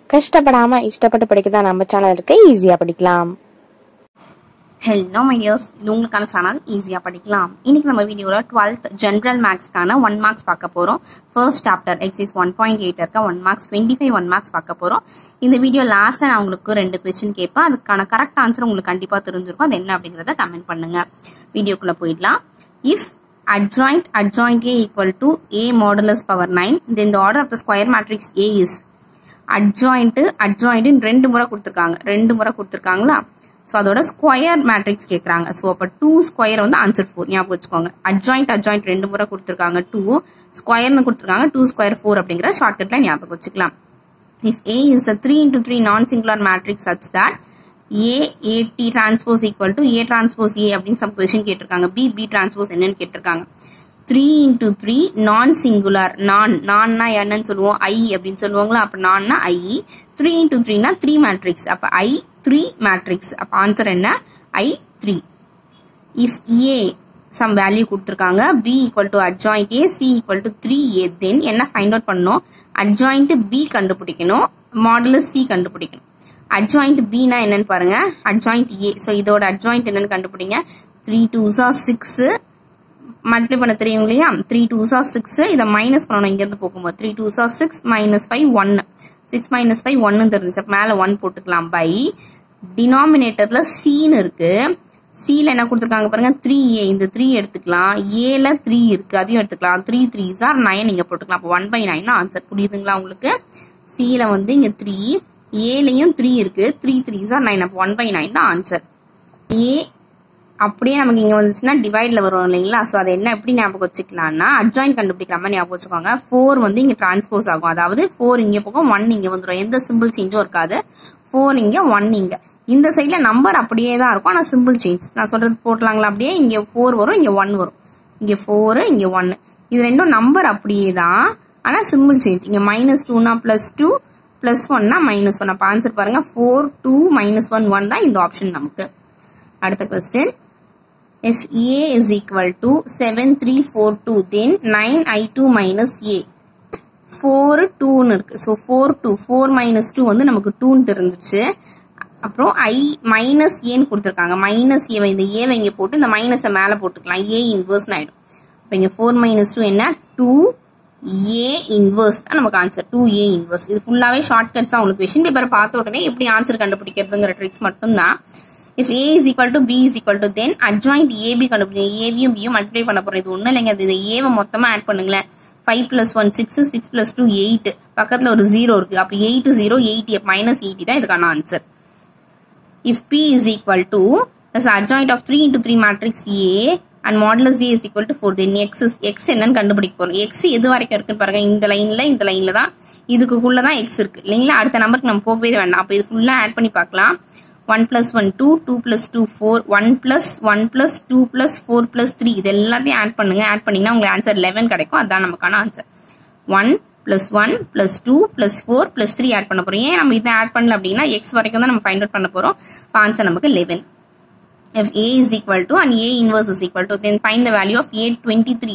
கஷ்டப்படாம இஷ்டப்பட்டு படிக்க தான் நம்ம சேனல் இருக்கு ஈஸியா படிக்கலாம் ஹலோ மைடியர்ஸ் இது உங்களுக்கான சேனல் ஈஸியாக படிக்கலாம் இன்னைக்கு நம்ம வீடியோவில் டுவெல்த் ஜென்ரல் மேக்ஸ்க்கான ஒன் மார்க்ஸ் பார்க்க போகிறோம் first chapter exercise one point eight இருக்க one marks twenty five one marks பார்க்க போகிறோம் இந்த வீடியோ லாஸ்ட்டாக நான் உங்களுக்கு ரெண்டு கொஸ்டின் கேட்பேன் அதுக்கான கரெக்ட் ஆன்சர் உங்களுக்கு கண்டிப்பாக தெரிஞ்சிருக்கும் அது என்ன அப்படிங்கிறத கமெண்ட் பண்ணுங்க வீடியோக்குள்ளே போயிடலாம் if adjoint adjoint a equal to a modulus power 9 then the order of the square matrix a is adjoint adjoint ரெண்டு முறை கொடுத்துருக்காங்க ரெண்டு முறை கொடுத்துருக்காங்களா ஸோ அதோட ஸ்கொயர் மேட்ரிக்ஸ் கேட்குறாங்க ஸோ அப்போ டூ ஸ்கொயர் வந்து ஆன்சர் ஃபோர் ஞாபகம் வச்சுக்கோங்க அட்ஜாயிண்ட் அட்ஜாயிண்ட் ரெண்டு முறை கொடுத்துருக்காங்க டூ ஸ்கொயர்னு கொடுத்துருக்காங்க டூ ஸ்கொயர் ஃபோர் அப்படிங்கிற ஷார்ட்கட்ல ஞாபகம் வச்சுக்கலாம் if A is a 3 into 3 non-singular matrix such that A A T transpose equal to A transpose A அப்படின்னு some question கேட்டிருக்காங்க B B transpose என்னன்னு கேட்டிருக்காங்க 3 into 3 non-singular non நான்னா என்னன்னு சொல்லுவோம் I அப்படின்னு சொல்லுவாங்களா அப்ப நான்னா I 3 into 3 னா 3 matrix அப்ப I 3 matrix அப்ப ஆன்சர் என்ன I 3 if A some value கொடுத்துருக்காங்க B equal to adjoint A C equal to 3A then என்ன ஃபைண்ட் அவுட் பண்ணணும் adjoint B கண்டுபிடிக்கணும் மாடுலஸ் C கண்டுபிடிக்கணும் adjoint B னா என்னன்னு பாருங்க adjoint A ஸோ இதோட adjoint என்னன்னு கண்டுபிடிங்க த்ரீ டூஸா சிக்ஸ் மல்டிப்ளை பண்ண தெரியும் இல்லையா த்ரீ டூஸா சிக்ஸ் இதை மைனஸ் பண்ணணும் இங்கேருந்து போகும்போது three twos are six minus five ஒன்னு சிக்ஸ் மைனஸ் ஃபைவ் ஒன்னு தெரிஞ்சிச்சு அப்ப மேலே ஒன் போட்டுக்கலாம் பை டினாமினேட்டர்ல சீன்னு இருக்கு சில என்ன கொடுத்துருக்காங்க பாருங்க த்ரீ ஏ இந்த த்ரீ எடுத்துக்கலாம் ஏல த்ரீ இருக்கு அதையும் எடுத்துக்கலாம் த்ரீ த்ரீ சார் நைன் நீங்க போட்டுக்கலாம் அப்போ ஒன் பை நைன் ஆன்சர் புரியுதுங்களா உங்களுக்கு சில வந்து இங்க த்ரீ ஏலையும் த்ரீ இருக்கு த்ரீ த்ரீ சார் நைன் அப்போ ஒன் பை நைன் தான் ஆன்சர் ஏ அப்படியே நமக்கு இங்க வந்துச்சுன்னா டிவைட்ல வரும் இல்லைங்களா ஸோ அதை என்ன எப்படி ஞாபகம் வச்சுக்கலாம்னா அட்ஜாயின் கண்டுபிடிக்கிற மாதிரி ஞாபகம் வச்சுக்கோங்க ஃபோர் வந்து இங்க டிரான்ஸ்போஸ் ஆகும் அதாவது ஃபோர் இங்க போகும் ஒன் இங்க வந்துடும் எந்த சிம்பிள் சேஞ்சும் இருக்காது ஃபோர் இங்க ஒன் இங்க இந்த சைட்ல நம்பர் அப்படியே தான் இருக்கும் ஆனா சிம்பிள் சேஞ்ச் நான் சொல்றது போட்டலாங்களா அப்படியே இங்க ஃபோர் வரும் இங்க ஒன் வரும் இங்க ஃபோர் இங்க ஒன்னு இது ரெண்டும் நம்பர் அப்படியே தான் ஆனா சிம்பிள் சேஞ்ச் இங்க மைனஸ் டூனா பிளஸ் டூ பிளஸ் ஒன்னா மைனஸ் ஒன் அப்ப ஆன்சர் பாருங்க four two minus one one தான் இந்த ஆப்ஷன் நமக்கு அடுத்த question if a is equal to 7342 then 9i2 minus a 4 2 இருக்கு so four two four minus two வந்து நமக்கு டூன்னு தெரிஞ்சிச்சு அப்புறம் ஐ மைனஸ் ஏன்னு கொடுத்துருக்காங்க மைனஸ் ஏவை இந்த ஏவை இங்கே போட்டு இந்த மைனஸை மேலே போட்டுக்கலாம் ஏ இன்வர்ஸ்னு ஆயிடும் இப்போ இங்கே ஃபோர் மைனஸ் டூ என்ன டூ ஏ இன்வர்ஸ் தான் நமக்கு ஆன்சர் டூ ஏ இன்வர்ஸ் இது ஃபுல்லாகவே ஷார்ட் கட்ஸ் தான் உங்களுக்கு கொஷின் பேப்பரை பார்த்த உடனே எப்படி ஆன்சர் கண்டுபிடிக்கிறதுங்கிற ட்ரிக்ஸ் மட்டும்தான் if A is equal to B is equal to then adjoint AB கண்டுபிடிங்க ஏபியும் பியும் மல்டிப்ளை பண்ண போறோம் இது ஒன்றும் இல்லைங்க இது ஏவை மொத்தமாக ஆட் பண்ணுங்களேன் five plus one six six plus two eight பக்கத்தில் ஒரு ஜீரோ இருக்கு அப்போ eight zero eighty minus eighty தான் இதுக்கான answer if B is equal to adjoint of three into three matrix A and modulus A is equal to four then X X என்னன்னு கண்டுபிடிக்க போறோம் X எது வரைக்கும் இருக்குன்னு பாருங்க இந்த லைன்ல இந்த லைன்ல தான் இதுக்குள்ள தான் எக்ஸ் இருக்கு இல்லைங்களா அடுத்த நம்பருக்கு நம்ம போகவே வேண்டாம் அப்போ இது ஃபுல்லா ஆட் பண்ணி பார்க்கலாம் one plus one two two plus two four one plus one plus two plus four plus three இது எல்லாத்தையும் ஆட் பண்ணுங்க ஆட் பண்ணீங்கன்னா உங்களுக்கு ஆன்சர் லெவன் கிடைக்கும் அதுதான் நமக்கான answer one plus one plus two plus four plus three add பண்ண போறோம் ஏன் நம்ம இதை ஆட் பண்ணல அப்படின்னா எக்ஸ் வரைக்கும் தான் நம்ம ஃபைண்ட் அவுட் பண்ண போறோம் ஆன்சர் நமக்கு eleven if a is equal to and a inverse is equal to then find the value of a23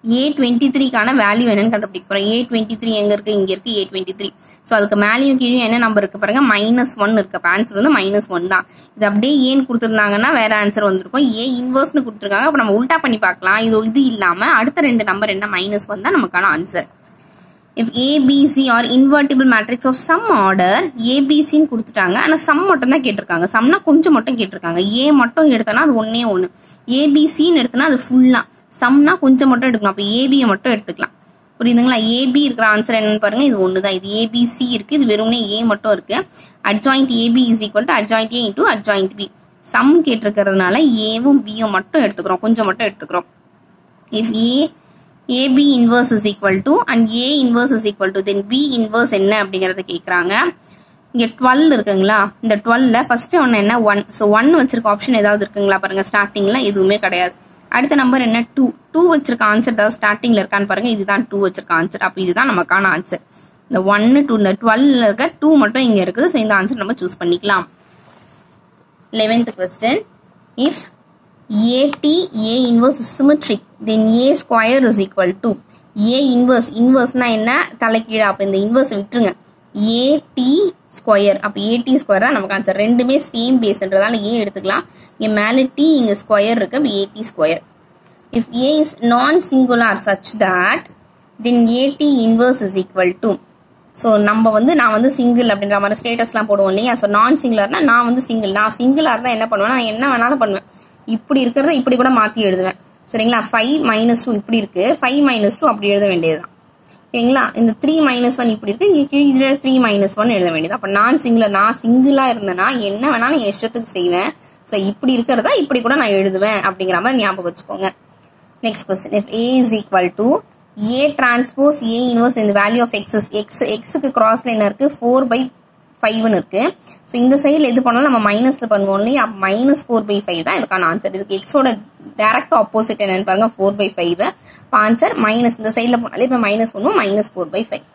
a23 கான வேல்யூ என்னன்னு கண்டுபிடிக்க போறோம் a23 எங்க இருக்கு இங்க இருக்கு a23 சோ அதுக்கு மேலேயும் கீழே என்ன நம்பர் இருக்கு பாருங்க மைனஸ் ஒன் இருக்கு அப்ப ஆன்சர் வந்து மைனஸ் ஒன் தான் இது அப்படியே ஏன்னு கொடுத்துருந்தாங்கன்னா வேற ஆன்சர் வந்திருக்கும் ஏ இன்வர்ஸ்னு கொடுத்துருக்காங்க அப்ப நம்ம உல்டா பண்ணி பார்க்கலாம் இது இது இல்லாம அடுத்த ரெண்டு நம்பர் என்ன மைனஸ் ஒன் தான் நமக்கான answer if ABC or invertible matrix of some order ABC ன்னு கொடுத்துட்டாங்க ஆனா சம் மட்டும் தான் கேட்டிருக்காங்க சம்னா கொஞ்சம் மட்டும் கேட்டிருக்காங்க A மட்டும் எடுத்தனா அது ஒன்னே ஒன்னு ஏபிசின்னு எடுத்தனா அது ஃபுல்லா சம்னா கொஞ்சம் மட்டும் எடுக்கணும் அப்ப ஏபியை மட்டும் எடுத்துக்கலாம் புரியுதுங்களா ஏபி இருக்கிற ஆன்சர் என்னன்னு பாருங்க இது ஒண்ணுதான் இது ஏபிசி இருக்கு இது வெறும்னே ஏ மட்டும் இருக்கு adjoint AB is equal to adjoint A into adjoint B sum கேட்டிருக்கிறதுனால ஏவும் பியும் மட்டும் எடுத்துக்கிறோம் கொஞ்சம் மட்டும் எடுத்துக்கிறோம் if A AB inverse is equal to and A inverse is equal to then B inverse என்ன அப்படிங்கறத கேக்குறாங்க இங்க டுவெல் இருக்குங்களா இந்த டுவெல்ல ஃபர்ஸ்ட் ஒன்னு என்ன ஒன் ஸோ ஒன் வச்சிருக்க ஆப்ஷன் ஏதாவது இருக்குங்களா பாருங்க ஸ்டார்டிங்ல எதுவுமே கிடையாது அடுத்த நம்பர் என்ன டூ டூ வச்சிருக்க ஆன்சர் ஏதாவது ஸ்டார்டிங்ல இருக்கான்னு பாருங்க இதுதான் டூ வச்சிருக்க ஆன்சர் அப்ப இதுதான் நமக்கான ஆன்சர் இந்த ஒன்னு டூ இந்த டுவெல்ல இருக்க டூ மட்டும் இங்க இருக்குது ஸோ இந்த ஆன்சர் நம்ம சூஸ் பண்ணிக்கலாம் eleventh question if AT A inverse is symmetric then A square is equal to A inverse inverse னா என்ன தலைக்கீழா அப்ப இந்த inverse விட்டுருங்க AT ஸ்கொயர் அப்போ ஏடி ஸ்கொயர் தான் நமக்கு ஆன்சர் ரெண்டுமே சேம் பேஸ்ன்றதால ஏ எடுத்துக்கலாம் இங்கே மேலே டி இங்கே ஸ்கொயர் இருக்கு அப்போ AT square if A is non singular such that then AT inverse is equal to so நம்ம வந்து நான் வந்து சிங்கிள் அப்படின்ற மாதிரி ஸ்டேட்டஸ்லாம் போடுவோம் இல்லையா ஸோ நான் சிங்குலர்னா நான் வந்து சிங்கிள் நான் சிங்கிளாக இருந்தால் என்ன பண்ணுவேன் நான் என்ன வேணாலும் பண்ணுவேன் இப்படி இருக்கிறத இப்படி கூட மாற்றி எழுதுவேன் சரிங்களா ஃபைவ் மைனஸ் டூ இப்படி இருக்கு ஃபைவ் மைனஸ் டூ அப்படி எழுத வேண்டியதுதான் ஓகேங்களா இந்த த்ரீ மைனஸ் ஒன் இப்படி இருக்கு இங்கே இதில் த்ரீ மைனஸ் ஒன் எழுத வேண்டியது அப்போ நான் சிங்கிளர் நான் சிங்கிளாக இருந்தேன்னா என்ன வேணாலும் என் இஷ்டத்துக்கு செய்வேன் ஸோ இப்படி இருக்கிறதா இப்படி கூட நான் எழுதுவேன் அப்படிங்கிற மாதிரி ஞாபகம் வச்சுக்கோங்க next question if A is equal to A transpose A inverse இந்த வேல்யூ ஆஃப் எக்ஸஸ் எக்ஸ் எக்ஸுக்கு கிராஸ்ல என்ன இருக்கு ஃபோர் பை ஃபைவ்னு இருக்கு ஸோ இந்த சைடில் எது பண்ணாலும் நம்ம மைனஸ்ல பண்ணுவோம் இல்லையா மைனஸ் ஃபோர் பை ஃபைவ் தான் இதுக்கான ஆன்சர் இதுக்கு எக்ஸோட டேரக்ட் ஆப்போசிட் என்னன்னு பாருங்க four by five answer minus இந்த சைடில் போனாலே இப்போ மைனஸ் பண்ணுவோம் minus four by five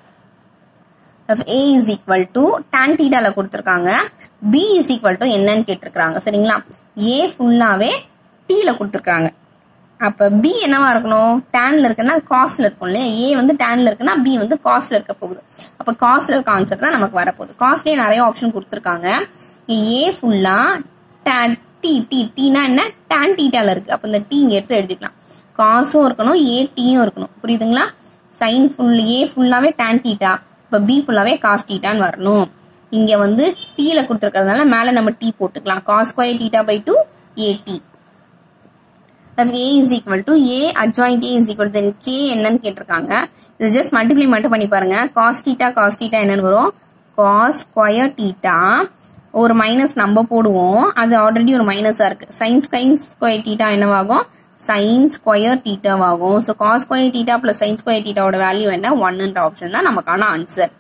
A is equal to tan டீட்டால கொடுத்துருக்காங்க பி இஸ் ஈக்குவல் டு என்னன்னு கேட்டிருக்காங்க சரிங்களா ஏ ஃபுல்லாவே டீல கொடுத்துருக்காங்க அப்ப பி என்னவா இருக்கணும் டேன்ல இருக்குன்னா காஸ்ட்ல இருக்கும் இல்லையா ஏ வந்து டேன்ல இருக்குன்னா பி வந்து காஸ்ட்ல இருக்க போகுது அப்ப காஸ்ட்ல இருக்க ஆன்சர் தான் நமக்கு வரப்போகுது காஸ்ட்லயே நிறைய ஆப்ஷன் கொடுத்துருக்காங்க ஏ ஃபுல்லா டேன் டி டி டீனா என்ன டேன் டீட்டால இருக்கு அப்ப இந்த டி இங்க எடுத்து எழுதிக்கலாம் காசும் இருக்கணும் ஏ டீயும் இருக்கணும் புரியுதுங்களா சைன் ஃபுல் ஏ ஃபுல்லாவே டேன் டீட்டா இப்போ பி ஃபுல்லாவே காஸ் டீட்டான்னு வரணும் இங்க வந்து டீல கொடுத்துருக்கறதுனால மேல நம்ம டீ போட்டுக்கலாம் cos square theta by two A T of a is equal to a adjoint a is equal to then k என்னன்னு கேட்டிருக்காங்க இது ஜஸ்ட் மல்டிப்ளை மட்டும் பண்ணி பாருங்க cos theta cos theta என்னன்னு வரும் cos square theta ஒரு மைனஸ் நம்ம போடுவோம் அது ஆல்ரெடி ஒரு மைனஸா இருக்கு sin sin square theta என்னவாகும் sin square theta ஆகும் so cos square theta plus sin square theta ஓட வேல்யூ என்ன ஒன்னுன்ற ஆப்ஷன் தான் நமக்கான answer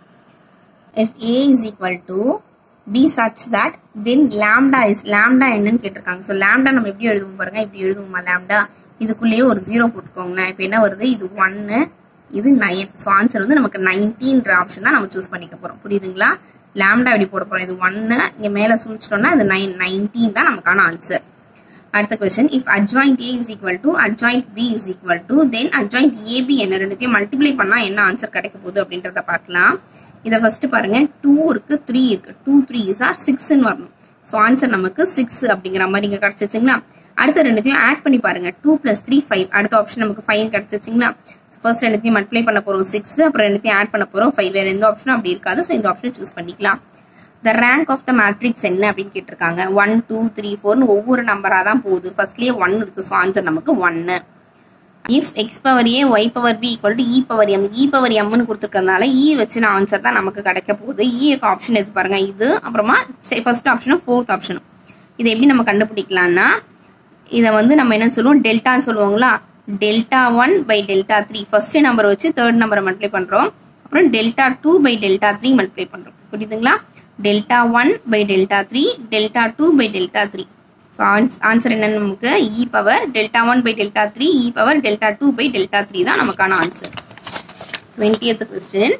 if a is equal to be such that then lambda is lambda என்னன்னு கேட்டிருக்காங்க ஸோ lambda நம்ம எப்படி எழுதுவோம் பாருங்க இப்படி எழுதுவோமா lambda இதுக்குள்ளேயே ஒரு ஜீரோ போட்டுக்கோங்களேன் இப்போ என்ன வருது இது ஒன்னு இது நைன் ஸோ ஆன்சர் வந்து நமக்கு நைன்டீன்ற ஆப்ஷன் தான் நம்ம சூஸ் பண்ணிக்க போறோம் புரியுதுங்களா lambda எப்படி போட போறோம் இது ஒன்னு இங்க மேல சுழிச்சிட்டோம்னா இது நைன் நைன்டீன் தான் நமக்கான ஆன்சர் அடுத்த question if adjoint a is equal to adjoint b is equal to then adjoint ab என்ன ரெண்டுத்தையும் மல்டிப்ளை பண்ணா என்ன ஆன்சர் கிடைக்க போகுது அப்படின்றத பார்க்கலாம் இதை ஃபர்ஸ்ட் பாருங்க டூ இருக்கு த்ரீ இருக்கு டூ த்ரீ இஸ் ஆர் சிக்ஸ்ன்னு வரணும் ஸோ ஆன்சர் நமக்கு சிக்ஸ் அப்படிங்கிற மாதிரி இங்க கிடைச்சிச்சுங்களா அடுத்த ரெண்டுத்தையும் ஆட் பண்ணி பாருங்க டூ பிளஸ் த்ரீ ஃபைவ் அடுத்த ஆப்ஷன் நமக்கு ஃபைவ் கிடைச்சிச்சுங்களா ஃபர்ஸ்ட் ரெண்டுத்தையும் மல்டிப்ளை பண்ண போறோம் சிக்ஸ் அப்புறம் ரெண்டுத்தையும் ஆட் பண்ண போறோம் ஃபைவ் வேற எந்த ஆப்ஷனும் அப்படி இருக்காது ஸோ இந்த ஆப்ஷன் சூஸ் பண்ணிக்கலாம் the rank of the matrix என்ன அப்படின்னு கேட்டிருக்காங்க ஒன் டூ த்ரீ ஃபோர்னு ஒவ்வொரு நம்பராக தான் போகுது ஃபர்ஸ்ட்லேயே ஒன் இருக்கு ஸோ ஆன்சர் நமக்கு ஒன்னு if X power A Y power B equal to E power M E power எம்னு கொடுத்துருக்கறதுனால இ வச்சு நான் ஆன்சர் தான் நமக்கு கிடைக்க போகுது இ இருக்க ஆப்ஷன் எது பாருங்க இது அப்புறமா ஃபர்ஸ்ட் ஆப்ஷனும் ஃபோர்த் ஆப்ஷனும் இதை எப்படி நம்ம கண்டுபிடிக்கலாம்னா இதை வந்து நம்ம என்ன சொல்லுவோம் டெல்டான்னு சொல்லுவாங்களா delta one by delta three first நம்பரை வச்சு தேர்ட் நம்பரை மல்டிப்ளை பண்றோம் அப்புறம் delta two by delta three multiply பண்றோம் புரியுதுங்களா delta one by delta three delta two by delta three so answer என்னன்னு நமக்கு E power delta one by delta three E power delta two by delta three தான் நமக்கான answer twentieth question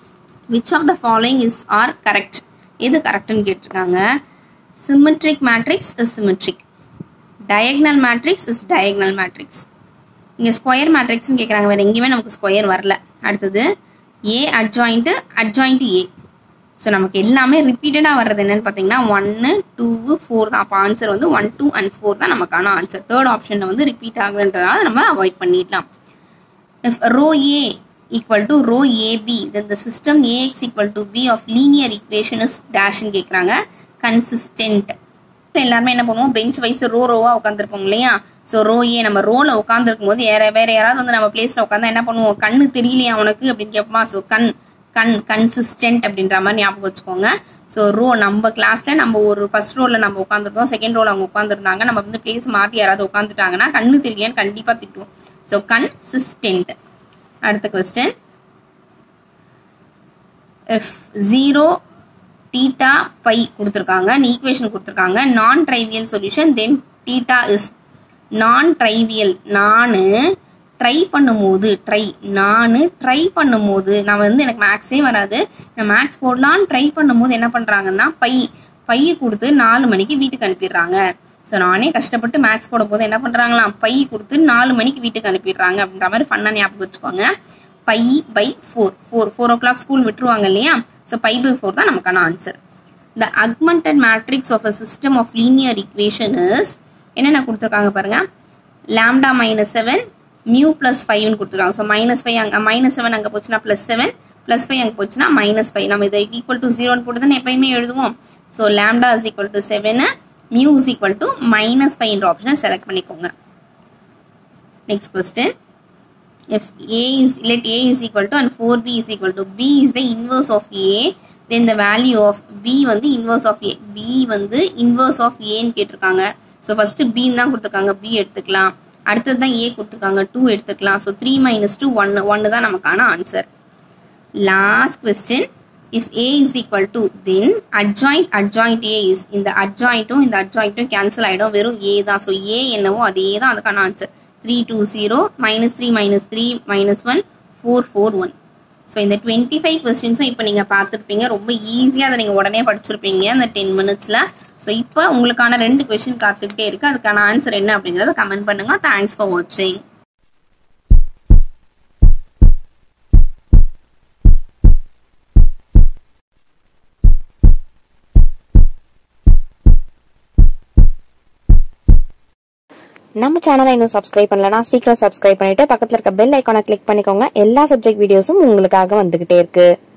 which of the following is are correct எது கரெக்ட்னு கேட்டிருக்காங்க symmetric matrix is symmetric diagonal matrix is diagonal matrix இங்கே square மேட்ரிக்ஸ்னு கேட்குறாங்க வேறு எங்கேயுமே நமக்கு ஸ்கொயர் வரல அடுத்தது A adjoint adjoint A so நமக்கு எல்லாமே ரிப்பீட்டடாக வர்றது என்னன்னு பார்த்தீங்கன்னா ஒன்று டூ ஃபோர் தான் அப்போ ஆன்சர் வந்து ஒன் டூ அண்ட் ஃபோர் தான் நமக்கான ஆன்சர் தேர்ட் ஆப்ஷனில் வந்து ரிப்பீட் ஆகுன்றதுனால நம்ம அவாய்ட் பண்ணிடலாம் if rho A equal to rho AB then the system AX equal to B of linear equation is dash ன்னு கேட்குறாங்க consistent எல்லாருமே என்ன பண்ணுவோம் பெஞ்ச் வைஸ் ரோ ரோவா உட்காந்துருப்போம் இல்லையா ஸோ ரோ ஏ நம்ம ரோல உட்காந்துருக்கும் போது வேற வேற யாராவது வந்து நம்ம பிளேஸ்ல உட்காந்தா என்ன பண்ணுவோம் கண்ணு தெரியலையா உனக்கு அப்படின்னு கேட்போமா ஸோ கண் கண் கன்சிஸ்டன்ட் அப்படின்ற மாதிரி ஞாபகம் வச்சுக்கோங்க ஸோ ரோ நம்ம கிளாஸ்ல நம்ம ஒரு ஃபர்ஸ்ட் ரோல நம்ம உட்காந்துருந்தோம் செகண்ட் ரோல அவங்க உட்காந்துருந்தாங்க நம்ம வந்து பிளேஸ் மாத்தி யாராவது உட்காந்துட்டாங்கன்னா கண்ணு தெரியலையான்னு கண்டிப்பா திட்டுவோம் ஸோ கன்சிஸ்டன்ட் அடுத்த question if zero theta by கொடுத்துருக்காங்க ஈக்குவேஷன் கொடுத்துருக்காங்க non trivial solution then theta is non trivial நான் ட்ரை பண்ணும்போது ட்ரை நான் ட்ரை பண்ணும்போது நான் வந்து எனக்கு மேக்ஸே வராது நான் மேக்ஸ் போடலான்னு ட்ரை பண்ணும்போது என்ன பண்ணுறாங்கன்னா பை பையை கொடுத்து நாலு மணிக்கு வீட்டுக்கு அனுப்பிடுறாங்க ஸோ நானே கஷ்டப்பட்டு மேக்ஸ் போட போது என்ன பண்ணுறாங்களாம் பை கொடுத்து நாலு மணிக்கு வீட்டுக்கு அனுப்பிடுறாங்க அப்படின்ற மாதிரி ஃபன்னாக ஞாபகம் வச்சுக்கோங்க pi by four four four o'clock school விட்டுருவாங்க இல்லையா ஸோ பை பை ஃபோர் தான் நமக்கான answer the augmented matrix of a system of linear equation is என்னென்ன கொடுத்துருக்காங்க பாருங்க lambda minus seven mu plus ஃபைவ்னு கொடுத்துருக்காங்க ஸோ மைனஸ் ஃபைவ் அங்கே மைனஸ் செவன் அங்கே போச்சுன்னா ப்ளஸ் செவன் ப்ளஸ் ஃபைவ் அங்கே போச்சுன்னா மைனஸ் ஃபைவ் நம்ம இதை ஈக்குவல் டு ஜீரோன்னு போட்டு தானே எப்பயுமே எழுதுவோம் so lambda is equal to seven mu is equal to minus ஃபைவ்ன்ற ஆப்ஷனை செலக்ட் பண்ணிக்கோங்க next question if a is let a is equal to and 4b is equal to b is the inverse of a then the value of b வந்து inverse of a b வந்து inverse of a ன்னு கேட்டிருக்காங்க so first b தான் கொடுத்துருக்காங்க b எடுத்துக்கலாம் அடுத்தது தான் a கொடுத்துருக்காங்க 2 எடுத்துக்கலாம் ஸோ த்ரீ மைனஸ் டூ ஒன்று ஒன்று தான் நமக்கான answer last question if a is equal to then adjoint adjoint a is இந்த adjointடும் இந்த adjointடும் கேன்சல் ஆகிடும் வெறும் a தான் ஸோ a என்னவோ அதே தான் அதுக்கான answer three two zero minus three minus three minus one four four one so இந்த டுவெண்ட்டி ஃபைவ் கொஸ்டின்ஸும் இப்போ நீங்கள் பார்த்துருப்பீங்க ரொம்ப ஈஸியாக அதை நீங்கள் உடனே படிச்சிருப்பீங்க அந்த டென் மினிட்ஸில் ஸோ இப்போ உங்களுக்கான ரெண்டு கொஸ்டின் காத்துக்கிட்டே இருக்குது அதுக்கான ஆன்சர் என்ன அப்படிங்கிறத கமெண்ட் பண்ணுங்கள் தேங்க்ஸ் ஃபார் வாட்சிங் நம்ம சேனலை இன்னும் சப்ஸ்கிரைப் பண்ணலனா சீக்கிரம் சப்ஸ்கிரைப் பண்ணிட்டு பக்கத்துல இருக்க பெல் ஐக்கானை கிளிக் பண்ணிக்கோங்க எல்லா சப்ஜெக்ட் வீடியோஸும் உங்களுக்காக வந்துகிட்டே இருக்கு